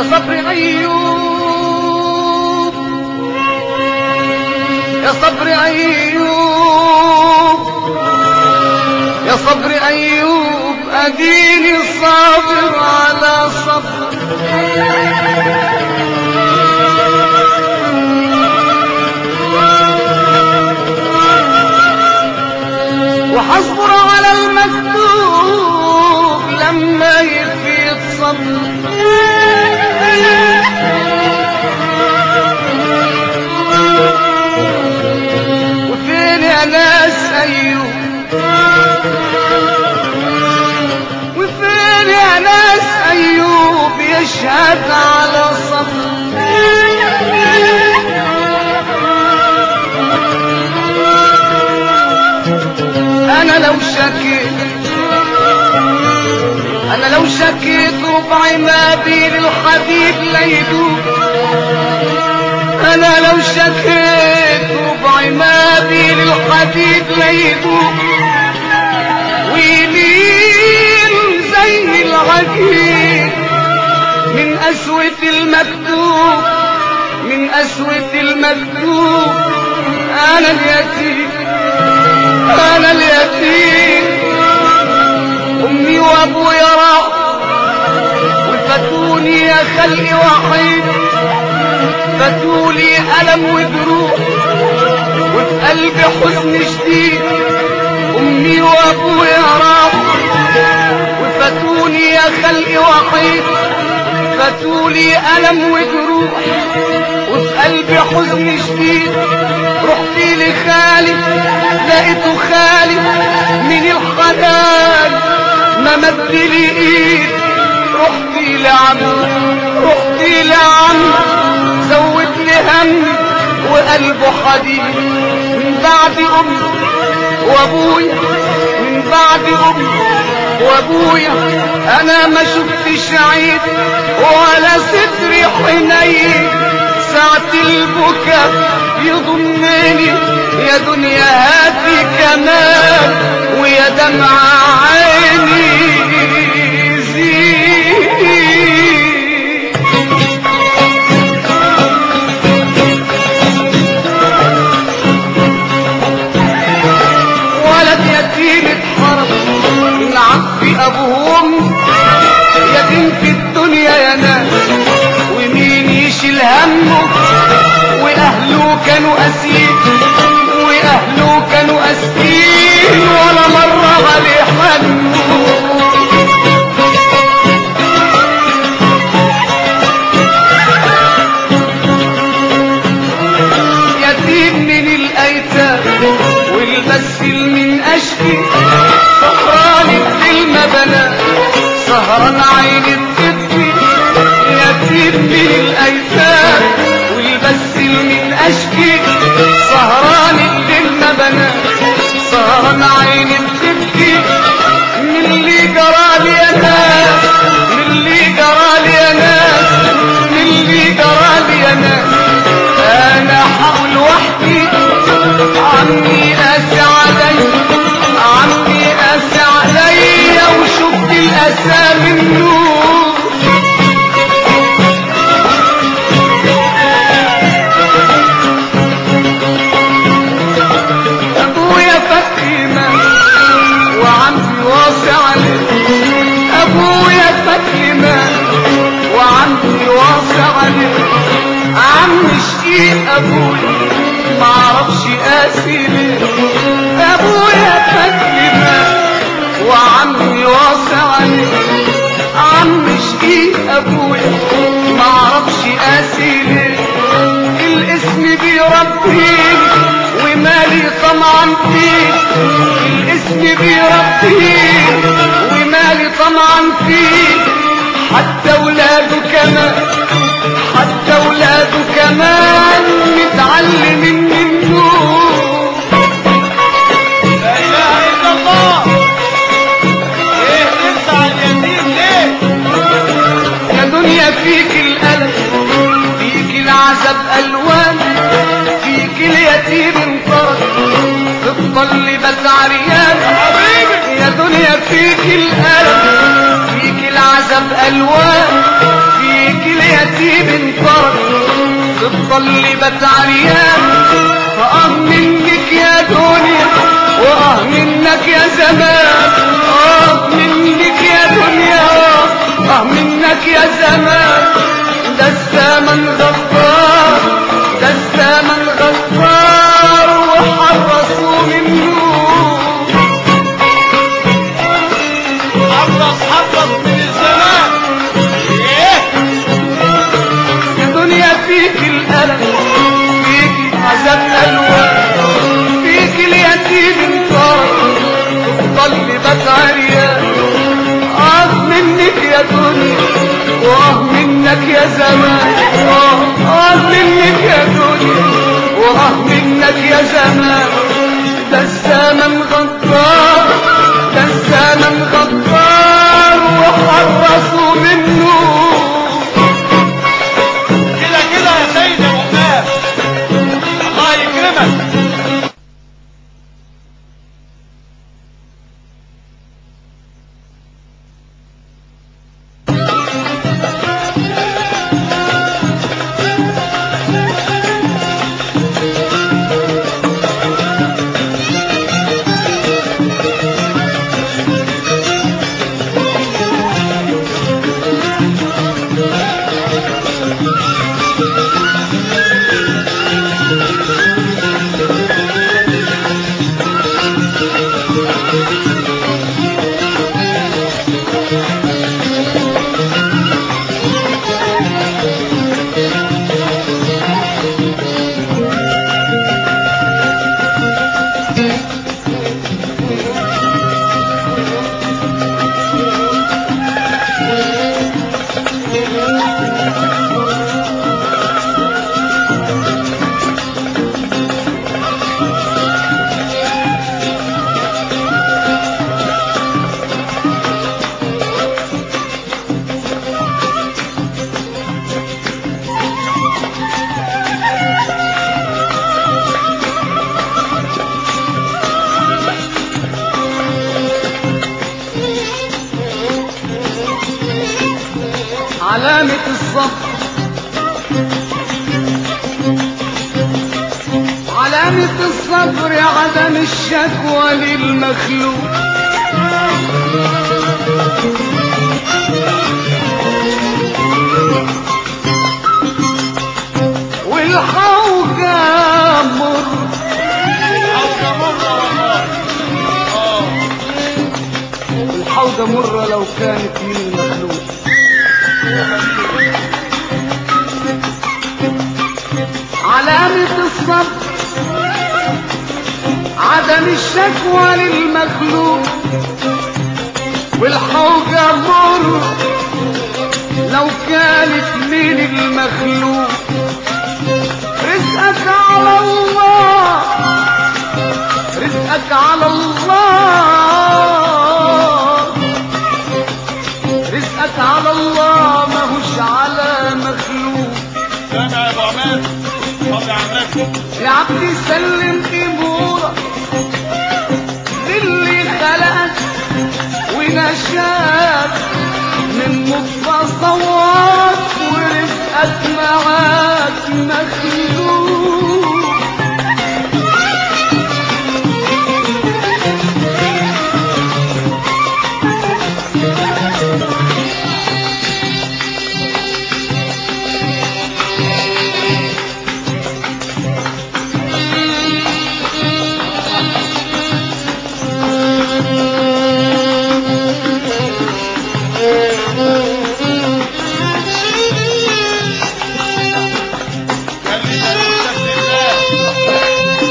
صبر أيوب يا صبر أيوب يا صبر أيوب أديني صابر على صبر وحصبر على المكتوب لما يفيد صبر وفين يا ناس أيوب وفين يا ناس أيوب يشهد على صبر أنا لو شكيت أنا لو شكيت ربع ما بين الحبيب لا يدوب أنا لو شكيت ربع ما بين الحبيب لا يدوب ويمين زي العجين من أسوة المكتوب من أسوة المكتوب أنا اليتيم أنا اليتيم أمي وأبويا راحوا وفاتوني يا خلقي وحيد فاتولي ألم وجروح وفي قلبي حزن شديد أمي وأبويا راحوا وفاتوني يا خلقي وحيد فاتولي ألم وجروح وفي قلبي حزن شديد رحت لخالي لقيته خالي من الحنان ما مد لي ايد رحت لعم رحت لعم زود لي هم وقلبه حديد من بعد امي وابويا من بعد امي وابويا انا ما شفتش عيد ولا ستري حنين ساعة البكاء يضمني يا دنيا هاتي كمان ويا دمع عيني زيد ولد يتيم اتحرم العب ابوهم يتيم في الدنيا يا ناس ومين يشيل همه واهله كانوا اسير واهله كانوا اسير ولا مره عليه حنه يتيم من الايتام والبسل من اشكي سهران الكلمة بنات سهران عين الطفل يتيم من الايتام والبسل من اشكي سهران الكلمة بنات سهران عين الطفل من اللي جرالي يا ناس من اللي جرالي يا ناس من اللي جرالي يا ناس انا حقول وحدي عمي قاسي علي عمي قاسي عليا وشفت الاسى منه ابويا فكينا وعمي واصي عليه ابويا فكينا وعمي واصي عليه عم شقيق ابويا معرفش قاسي ليه ابويا فكينا وعمي واصي عليه عم شقيق ابويا معرفش قاسي ليه الاسم بيربيني ومالي طمعا فيه الاسم بيربيني ومالي طمعا فيه حتى ولاده كمان حتى ولاده كمان متعلمين منه لا اله الا الله ايه تنسى اليتيم ليه يا دنيا فيك الألم فيك العذاب ألوان فيك اليتيم انطرد تفضل بس عريان حبيبي يا دنيا فيك الألم فيك العذاب ألوان فيك اليتيم يتيم انفرد تتطلبت عريان اه منك يا دنيا واه منك يا زمان اه منك يا دنيا اه منك يا زمان ده الزمن غفار ده الزمن غفار وحرصوا منه حرص حرص من الزمان ايه يا دنيا فيك الألم فيك عذاب ألوان فيك اليتيم انفرد تتطلبت عريان آه منك يا دنيا وآه منك يا زمان آه آه منك يا دنيا وآه منك يا زمان ده الزمن غدار ده الزمن غدار وحرصوا منه كده كده يا سيد يا مقام الله يكرمك علامة الصبر علامة الصبر عدم الشكوى للمخلوق والحوجة مر حوجة مرة والله اه الحوجة مرة لو كانت من المخلوق علامة الصبر عدم الشكوى للمخلوق والحوجة مر لو كانت من المخلوق رزقك على الله رزقك على الله رزقك على الله ماهوش على مخلوق سامع يا ابو عماد صلي على النبي يا عبدي سلم امورك للي خلقك ونشاك من نطفة صواب ورزقك معاك مخلوق خلي نفسك لله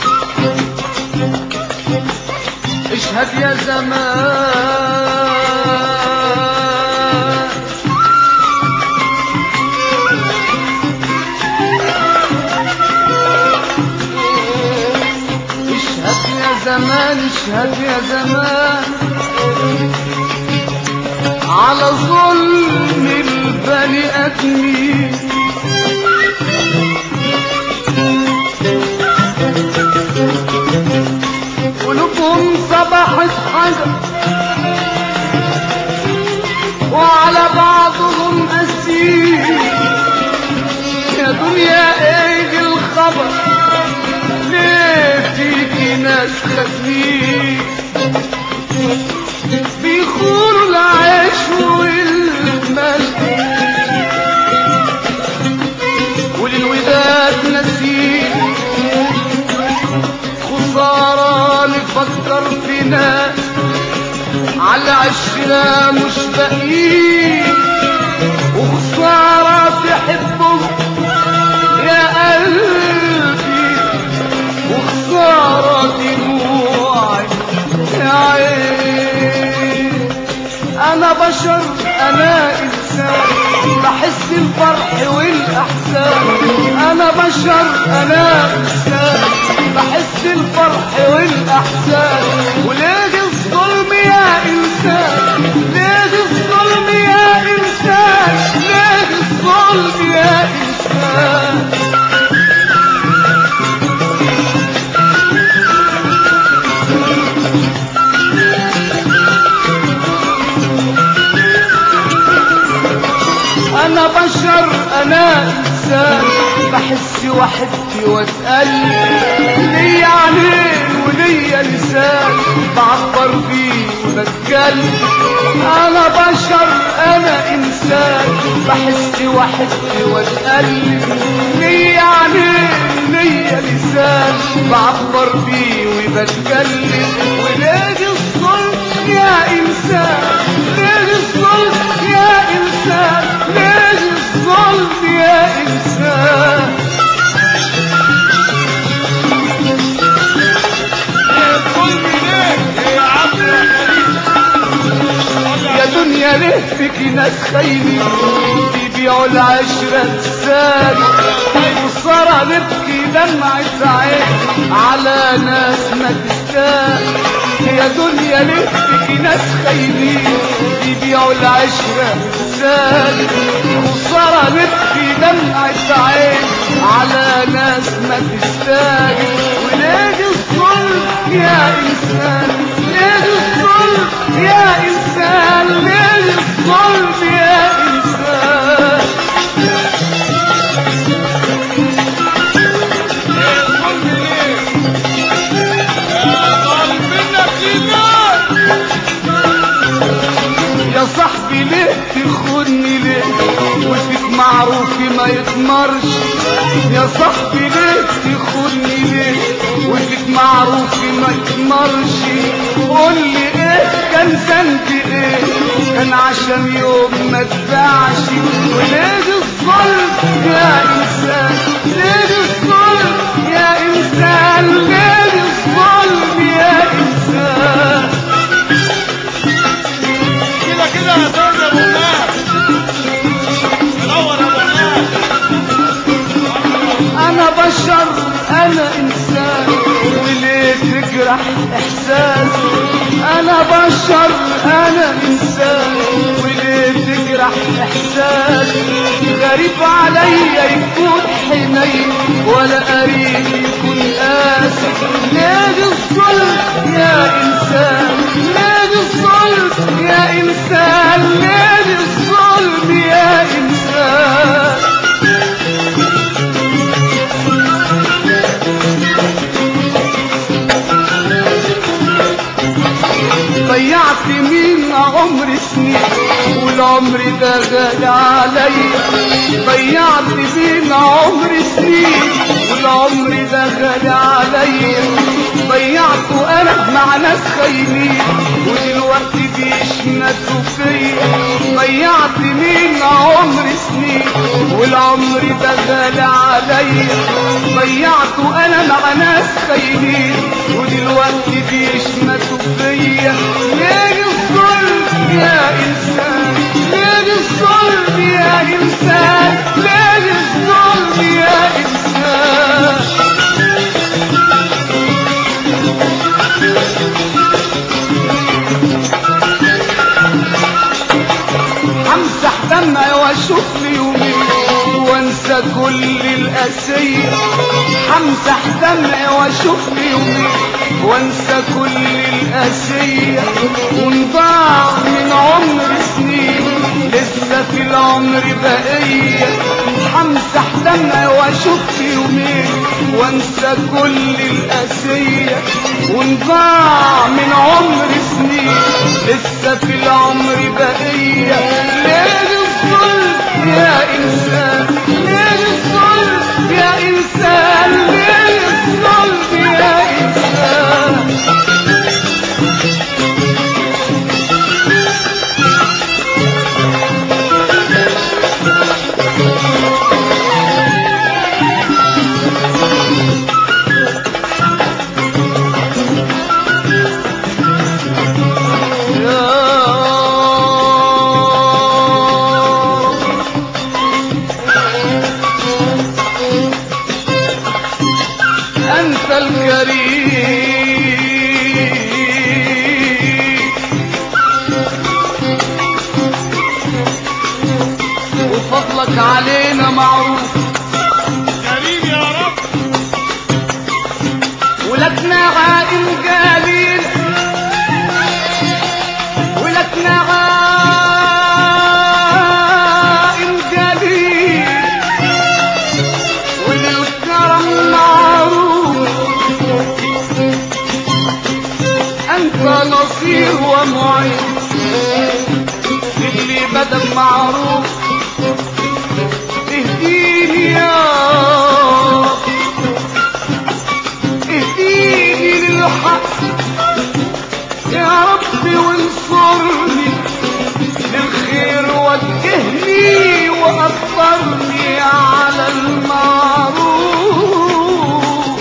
اشهد يا زمان زمان اشهد يا زمان على ظلم البني ادمين قلوبهم صبحت حجر وعلى بعضهم أسير يا دنيا ايه الخبر ليه فيكي ناس خفيف بيخونوا العيش والملك وللوداد نسيب خسارة نفكر في ناس على عشرة مش باقيين وخسارة تحبهم يا قلبي وخسارة دموعي يا عين أنا بشر أنا إنسان بحس الفرح والأحزان أنا بشر أنا إنسان بحس الفرح والأحزان وليه الظلم يا إنسان ليه الظلم يا إنسان ليه الظلم يا إنسان انا بشر انا انسان بحس وحدي واتقلب ليا عينين وليا لسان بعبر بيه وبتكلم انا بشر انا انسان بحس وحدي واتقلب ليا عينين ليا لسان بعبر بيه وبتكلم وليه الظلم يا انسان ليه الظلم يا انسان ليه الظلم يا انسان الظلم ليه يا عم يا خليل يا دنيا ليه فيك ناس خاينين بيبيعوا العشرة السالي وصار نبكي دمعة عين على ناس ما تستاهل يا دنيا ليه فيك ناس خاينين بيبيعوا العشرة السالي وصار نبكي دمعة عين على ناس ما تستاهل وليه الظلم يا انسان ليه الظلم يا انسان ليه الظلم يا انسان الظلم ليه يا ظالم منك لله يا صاحبي ليه تخوني ليه وفيك معروف ما يتمرش يا صاحبي ليه تخوني ليه وفيك معروف ما يتمرش قول لي ايه كان ذنبي ايه كان عشان يوم ما اتباعش وليه الظلم يا انسان ليه الظلم يا انسان ليه الظلم يا انسان كده كده يا زوج ابو الناس منور ابو الناس انا بشر انا انسان وليه تجرح احساسي انا بشر انا انسان وليه تجرح احساسي غريب عليا يكون حنين ولا قريب يكون قاسي ليه الظلم يا انسان ليه الظلم يا انسان ليه الظلم يا انسان ضيعت مين عمر سنين والعمر ده غالي عليا ضيعت مين عمر سنين والعمر ده غالي عليا ضيعته انا مع ناس خاينين ودلوقتي بيشمتوا فيا ضيعت مين عمر سنين والعمر ده غالي عليا ضيعته انا مع ناس خاينين ودلوقتي بيشمتوا فيا ليه الظلم يا انسان ليه الظلم يا انسان ليه الظلم يا انسان كل القاسية همسح دمعي واشوف يومي وانسى كل القاسية ونضاع من عمر سنين لسه في العمر بقية همسح دمعي واشوف يومين وانسى كل القاسية ونضاع من عمر سنين لسه في العمر بقية ليه الظلم يا إنسان ليه الظلم يا إنسان ليه الظلم يا إنسان أنت الكريم وفضلك علينا معروف كريم يا رب ولك نعائم قليل ولك نعائم قليل وللكرم معروف أنت نصير ومعين اللي بدل معروف اهديني يا رب اهديني للحق يا ربي وانصرني للخير وجهني وأكبرني على المعروف